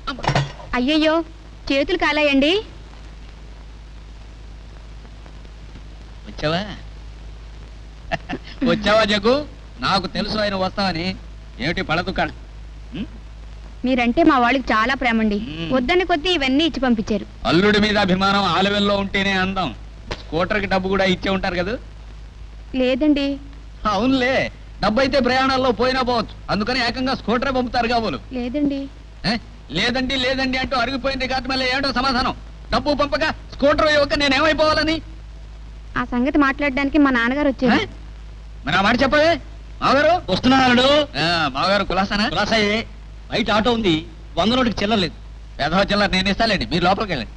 అయ్యయ్యో చేతులు కాలాయండి వచ్చావా వచ్చావా జగ్గు నాకు తెలుసు ఆయన వస్తావని ఏమిటి పడదుకాడు మీరంటే మా వాళ్ళకి చాలా ప్రేమండి మ్మ్. వద్దని కొద్దీ ఇవన్నీ ఇచ్చి పంపించారు అల్లుడి మీద అభిమానం ఆ లెవెల్లో ఉంటేనే అందం స్కూటర్కి డబ్బు కూడా ఇచ్చే ఉంటారు కదా లేదండి అవునులే డబ్బు అయితే ప్రయాణాల్లో పోయినా పోవచ్చు అందుకని ఏకంగా స్కూటరే పంపుతారు కాబోలు లేదండి ఏ? లేదండి లేదండి అంటూ అరిగిపోయిన రికార్డు మళ్ళీ ఏమిటో సమాధానం డబ్బు పంపక స్కూటర్ ఇవ్వక నేనేమైపోవాలని ఆ సంగతి మాట్లాడడానికి మా నాన్నగారు ఏ? వచ్చారు మరి ఆ మాట చెప్పవే మాగారు వస్తున్నాడు మాగారు కులాసానా కులాసాయే బయట ఆటో ఉంది వంద నోటికి చెల్లలేదు పెదవ చిల్లర నేను ఇస్తాలేండి మీరు లోపలికి వెళ్ళండి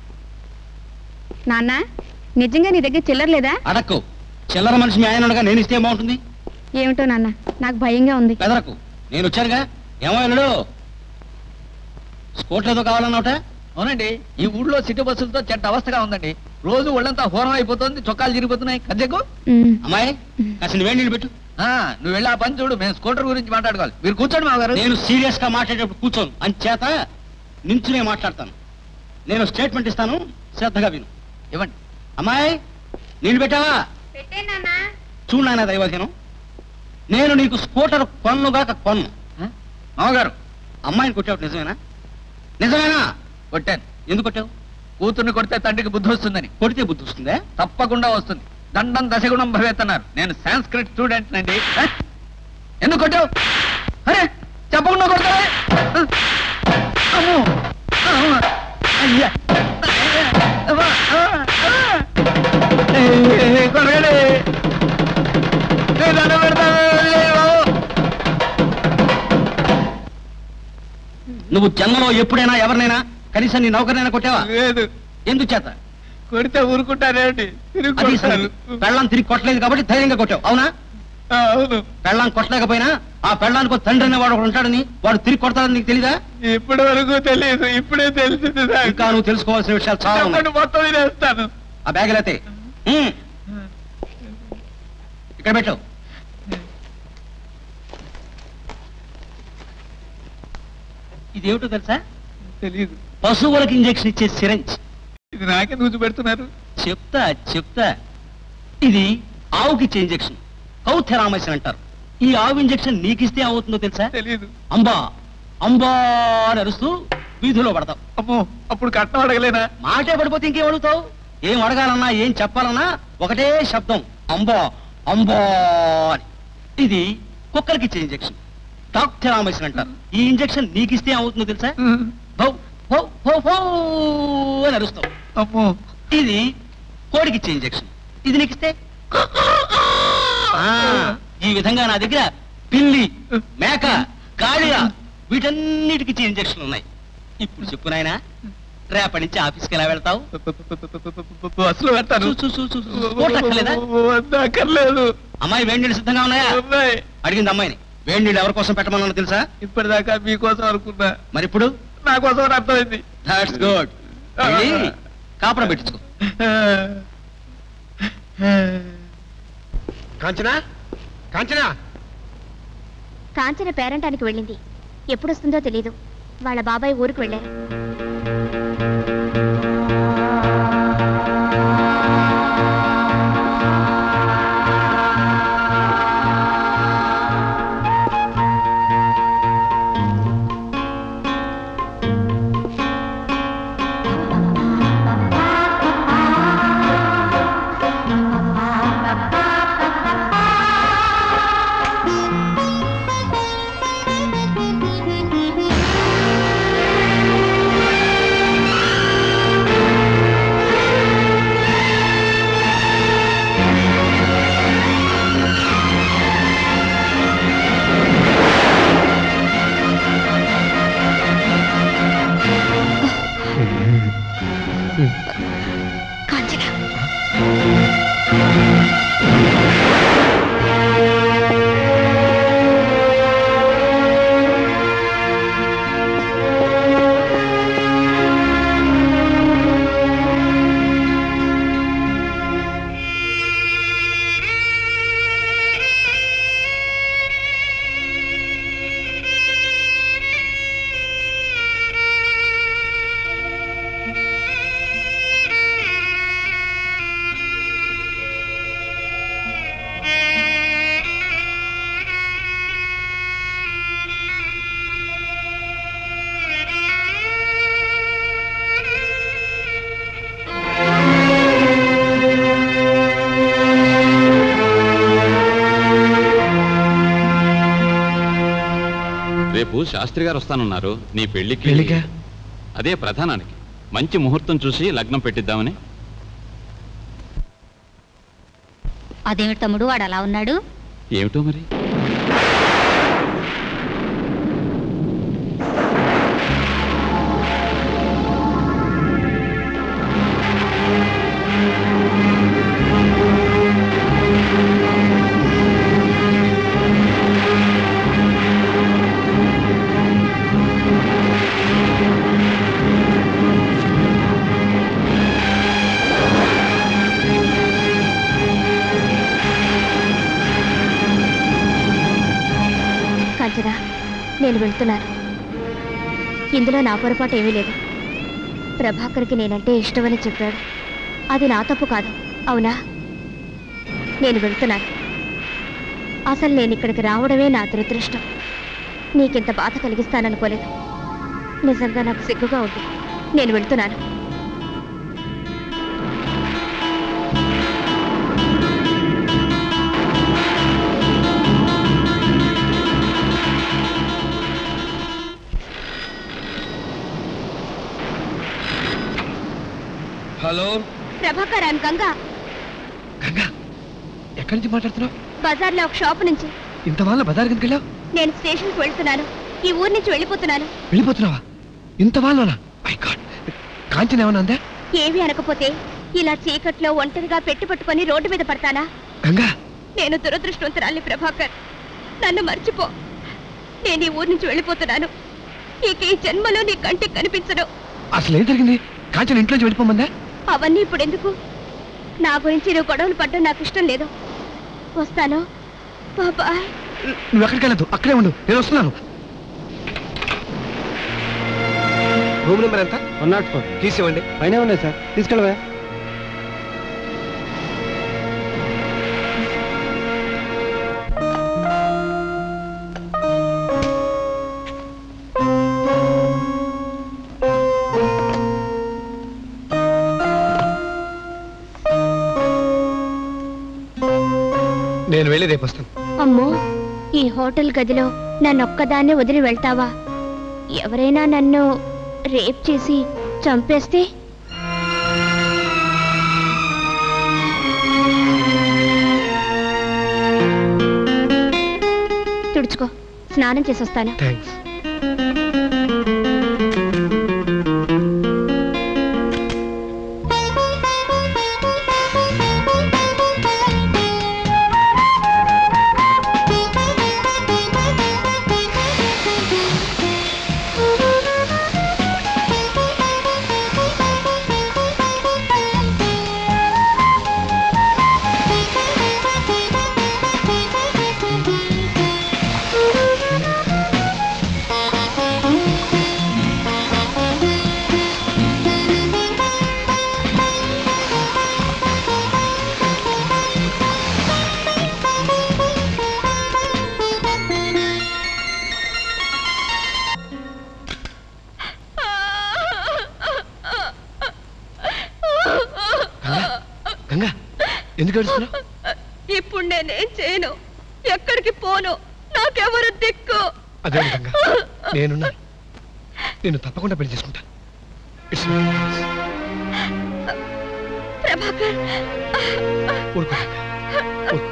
నాన్న నిజంగా నీ దగ్గర చిల్లర లేదా అడక్కు చిల్లర మనిషి మీ ఆయన ఉండగా నేను ఇస్తే బాగుంటుంది ఏమిటో నాన్న నాకు భయంగా ఉంది బెదరకు నేను వచ్చానుగా ఏమో వెళ్ళడు స్కూటర్ ఏదో కావాలన్నట అవునండి ఈ ఊళ్ళో సిటీ బస్సులతో చెడ్డ అవస్థగా ఉందండి రోజు ఒళ్ళంతా హోరం అయిపోతుంది చొక్కాలు చిరిగిపోతున్నాయి కద్దెకు మ్మ్. అమ్మాయి కాసిన వేడి నీళ్ళు పెట్టు ఆ, నువ్వు వెళ్ళి ఆ పని చూడు మేము స్కూటర్ గురించి మాట్లాడుకోవాలి మీరు కూర్చోండి మాగారు నేను సీరియస్ గా మాట్లాడేటప్పుడు కూర్చోను అంచేత నించునే మాట్లాడతాను నేను స్టేట్మెంట్ ఇస్తాను శ్రద్ధగా విను ఇవ్వండి అమ్మాయి నీళ్ళు పెట్టావా చూడు నాయన దైవజనం నేను నీకు స్కూటర్ కొన్నుగాక కొన్ను ఆ? మామగారు అమ్మాయిని కొట్టావు నిజమేనా నిజమేనా కొట్టాను ఎందుకు కొట్టావు కూతుర్ని కొడితే తండ్రికి బుద్ధి వస్తుందని కొడితే బుద్ధి వస్తుందే తప్పకుండా వస్తుంది దండం దశగుణం భవేతన్నారు నేను సాంస్క్రిట్ స్టూడెంట్ నండి ఆ? ఎందుకు కొట్టావు అరే చెప్పకుండా కొడతావే ఆ? అమ్మో ఆ, అయ్యా అమ్మా, ఆ, ఆ. ఏయ్, కొడగండి. ఏయ్, దండం పెడతాను. ఏయ్, బాబు. నువ్వు జన్మలో ఎప్పుడైనా ఎవరినైనా కనీసం నీ నౌకరినైనా కొట్టావా లేదు ఎందుకు చేత కొడితే ఊరుకుంటారేమిటి తిరిగి అది కొడతారు. పెళ్ళం తిరిగి కొట్టలేదు కాబట్టి ధైర్యంగా కొట్టావు అవునా ఆ, అవును పెళ్ళం కొట్టలేకపోయినా ఆ పెళ్ళానికి ఒక తండ్రి అనేవాడు ఒకడు ఉంటాడని వాడు తిరిగి కొడతాడని నీకు తెలీదా ఇప్పటి వరకు తెలియదు ఇప్పుడే తెలిసింది నాకు. ఇంకా నువ్వు తెలుసుకోవాల్సిన విషయాలు చాలా ఉన్నాయి చెప్పండి మొత్తం వినేస్తాను ఆ బ్యాగులు అయితే ఉమ్. ఇక్కడ పెట్టు ఇదేమిటో తెలుసా తెలియదు పశువులకు ఇంజెక్షన్ ఇచ్చే సిరంజ్ ఇది నాకే నువ్వు పెడుతున్నారు చెప్తా చెప్తా ఇది ఆవుకి ఇచ్చే ఇంజెక్షన్ కౌథెరామైసిన్ అంటారు ఈ ఆవు ఇంజెక్షన్ నీకిస్తే ఏమవుతుందో తెలుసా తెలియదు అంబా అంబా అని అరుస్తూ వీధిలో పడతావు అమ్మో అప్పుడు కట్నం అడగలేనా మాటే పడిపోతే ఇంకేం అడుగుతావు ఏం అడగాలన్నా ఏం చెప్పాలన్నా ఒకటే శబ్దం అంబా అంబా అని ఇది కుక్కలకి ఇచ్చే ఇంజెక్షన్ డాక్టర్ రామేశ్వర్ అంటారు ఈ ఇంజెక్షన్ నీకిస్తే ఏమవుతుందో తెలుసా భౌ భౌ భౌ భౌ అని అరుస్తావు అమ్మో ఇది కోడికి ఇచ్చే ఇంజెక్షన్ ఇది నీకిస్తే ఆ, ఈ విధంగా నా దగ్గర పిల్లి మేక గాడిద వీటన్నిటికి ఇచ్చే ఇంజెక్షన్ ఉన్నాయి ఇప్పుడు చెప్పు నాయనా రేపటి నుంచి ఆఫీస్కి ఎలా వెళ్తావు బస్సులో పెడతాను చూ, చూ, చూ, చూ, చూ. ఓట్లు అక్కర్లేదా? వద్దు, అక్కర్లేదు అమ్మాయి వేడి నీళ్ళు సిద్ధంగా ఉన్నాయా ఉన్నాయి. అడిగింది అమ్మాయిని వేడి నీళ్ళు ఎవరి కోసం పెట్టమన్నా తెలుసా ఇప్పటిదాకా మీకోసం అనుకున్నా మరి ఇప్పుడు నా కోసం అని అర్థమైంది దాట్స్ గుడ్ కాపురం పెట్టించుకో కాంచనా కాంచనా కాంచన పేరంటానికి వెళ్ళింది ఎప్పుడొస్తుందో తెలీదు వాళ్ళ బాబాయ్ ఊరికి వెళ్ళారు ఆ రేపు శాస్త్రి గారు వస్తానన్నారు నీ పెళ్లికి పెళ్ళికా? అదే ప్రధానానికి మంచి ముహూర్తం చూసి లగ్నం పెట్టిద్దామని అదేమిటి తమ్ముడు వాడు అలా ఉన్నాడు ఏమిటో మరి కాంచనా నేను వెళ్తున్నాను ఇందులో నా పొరపాటు ఏమీ లేదు ప్రభాకర్కి నేనంటే ఇష్టమని చెప్పాడు అది నా తప్పు కాదు అవునా నేను వెళ్తున్నాను అసలు నేను ఇక్కడికి రావడమే నా దురదృష్టం నీకింత బాధ కలిగిస్తాననుకోలేదు నిజంగా నాకు సిగ్గుగా ఉంది నేను వెళ్తున్నాను హలో ప్రభాకర్ ఐమ్ గంగా గంగా ఎక్కడి నుంచి మాట్లాడుతున్నావు బజార్లో ఒక షాప్ నుంచి ఇంత వాళ్ళ బజార్ కిందకి వెళ్ళావు నేను స్టేషన్కి వెళ్తున్నాను ఈ ఊరు నుంచి వెళ్ళిపోతున్నాను వెళ్ళిపోతున్నావా ఇంత వాళ్ళనా మై గాడ్ కాంచన ఏమన్నా అందా ఏమీ అనకపోతే ఇలా చీకట్లో ఒంటరిగా పెట్టి పట్టుకొని రోడ్డు మీద పడతానా గంగా నేను దురదృష్టవంతురాలి ప్రభాకర్ నన్ను మర్చిపో నేను ఈ ఊరు నుంచి వెళ్ళిపోతున్నాను ఇక ఈ జన్మలో నీ కంటికి కనిపించను అసలు ఏం జరిగింది కాంచన ఇంట్లోంచి వెళ్ళిపోమందా అవన్నీ ఇప్పుడు ఎందుకు నా గురించి నువ్వు గొడవలు పడ్డం నాకు ఇష్టం లేదు వస్తాను బాబాయ్ నువ్వు ఎక్కడికి వెళ్ళదు అక్కడే ఉండు నేను వస్తున్నాను రూమ్ నెంబర్ ఎంత వన్ నాట్ ఫోర్ తీసివ్వండి పైన ఉన్నాయి సార్ తీసుకెళ్ళవా నేను వెళ్ళి రేపు వస్తాను అమ్మో ఈ హోటల్ గదిలో నన్నొక్కదాన్నే వదిలి వెళ్తావా ఎవరైనా నన్ను రేప్ చేసి చంపేస్తే తుడుచుకో స్నానం చేసి వస్తాను థ్యాంక్స్ గంగా ఎందుకు ఏడుస్తున్నావు ఇప్పుడు నేనేం చేయను ఎక్కడికి పోను నాకెవరు దిక్కు అదే గంగా నేనున్నా నేను తప్పకుండా పెళ్లి చేసుకుంటా It's my promise. ప్రభాకర్ ఊరుకో గంగా. ఊరుకో.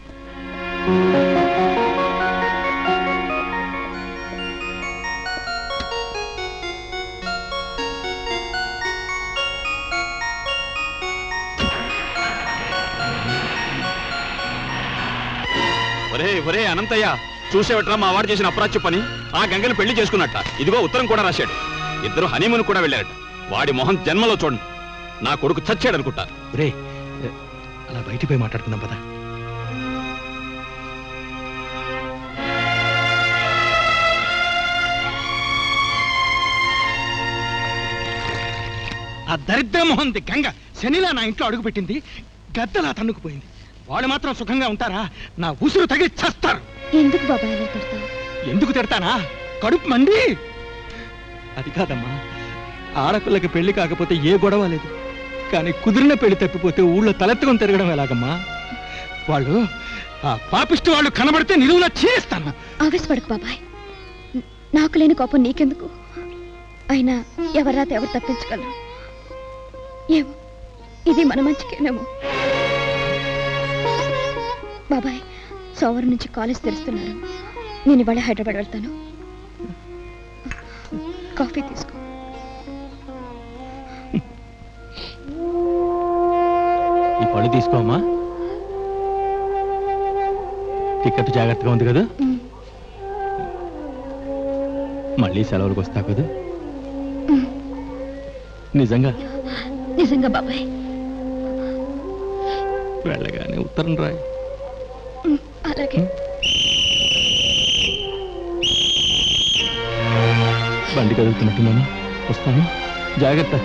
ఒరే ఒరే అనంతయ్య చూసేవట్రా మా వాడు చేసిన అప్రాచ్య పని ఆ గంగని పెళ్లి చేసుకున్నట్ట ఇదిగో ఉత్తరం కూడా రాశాడు ఇద్దరు హనీమూన్ కూడా వెళ్ళారట వాడి మొహం జన్మలో చూడండి నా కొడుకు చచ్చాడు అనుకుంటా రే అలా బయటికి పోయి మాట్లాడుకుందాం పదా ఆ దరిద్ర మొహంది గంగ శనిలా నా ఇంట్లో అడుగుపెట్టింది గద్దలా తన్నుకుపోయింది వాళ్ళు మాత్రం సుఖంగా ఉంటారా నా ఉసురు తగిలి చస్తారు ఎందుకు బాబాయ్ అలా తిడతావు ఎందుకు తిడతానా కడుపు మండి అది కాదమ్మా ఆడపిల్లకి పెళ్లి కాకపోతే ఏ గొడవ లేదు కానీ కుదిరిన పెళ్లి తప్పిపోతే ఊళ్ళో తలెత్తుకొని తిరగడం ఎలాగమ్మా వాళ్ళు ఆ పాపిష్టి వాళ్ళు కనబడితే నిలువులా చేస్తాను ఆవేశపడకు బాబాయ్ నాకు లేని కోపం నీకెందుకు అయినా ఎవరాత ఎవరు తప్పించగలరు ఏమో ఇది మన మంచికేనేమో బాబాయ్ సోమవారం నుంచి కాలేజ్ తెరుస్తున్నారు నేను ఇవాళ హైదరాబాద్ వెళ్తాను కాఫీ తీసుకో ఈ పళ్ళు తీసుకోమ్మా టికెట్ జాగ్రత్తగా ఉంది కదా మ్. మళ్ళీ సెలవులకు వస్తా కదా నిజంగా నిజంగా బాబాయ్ వెళ్ళగానే ఉత్తరం రాయి మ్, అలాగే బండి కదులుతున్నట్టున్నాను వస్తాను జాగ్రత్త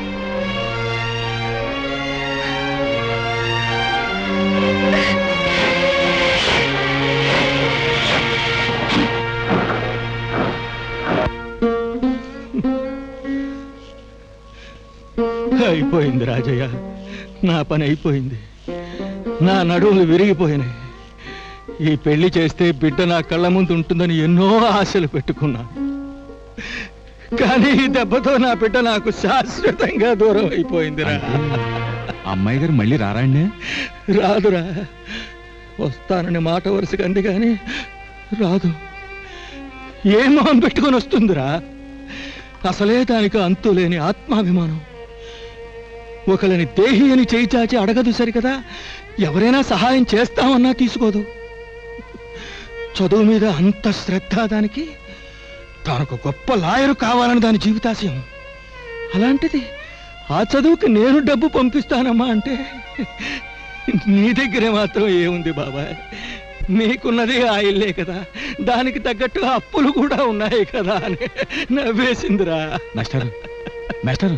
అయిపోయింది రాజయ్య నా పని అయిపోయింది నా నడువులు విరిగిపోయినాయి ఈ పెళ్లి చేస్తే బిడ్డ నా కళ్ళ ముందు ఉంటుందని ఎన్నో ఆశలు పెట్టుకున్నా కానీ ఈ దెబ్బతో నా బిడ్డ నాకు శాశ్వతంగా దూరం అయిపోయిందిరా అమ్మాయి గారు మళ్ళీ రారాండి రాదురా వస్తానని మాట వరుసగా అంది కానీ రాదు ఏ మొహం పెట్టుకొని వస్తుందిరా అసలే దానికి అంతు లేని ఆత్మాభిమానం ఒకళ్ళని దేహి అని చేయి చాచి అడగదు సరికదా ఎవరైనా సహాయం చేస్తామన్నా తీసుకోదు చదువు మీద అంత శ్రద్ధ దానికి తనకు గొప్ప లాయరు కావాలని దాని జీవితాశయం అలాంటిది ఆ చదువుకి నేను డబ్బు పంపిస్తానమ్మా అంటే నీ దగ్గరే మాత్రం ఏముంది బాబాయ్ నీకున్నది ఆ ఇల్లే కదా దానికి తగ్గట్టు అప్పులు కూడా ఉన్నాయి కదా అని నవ్వేసిందిరా మాస్టర్ మాస్టర్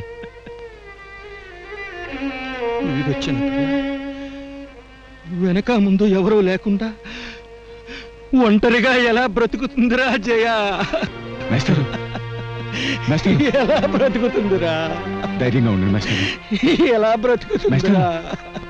వీడొచ్చిన పిల్ల వెనక ముందు ఎవరూ లేకుండా ఒంటరిగా ఎలా బ్రతుకుతుందిరా జయ మాస్టర్ మాస్టర్ ఎలా బ్రతుకుతుందిరా ధైర్యంగా ఉండండి మాస్టర్ ఎలా బ్రతుకుతుందిరా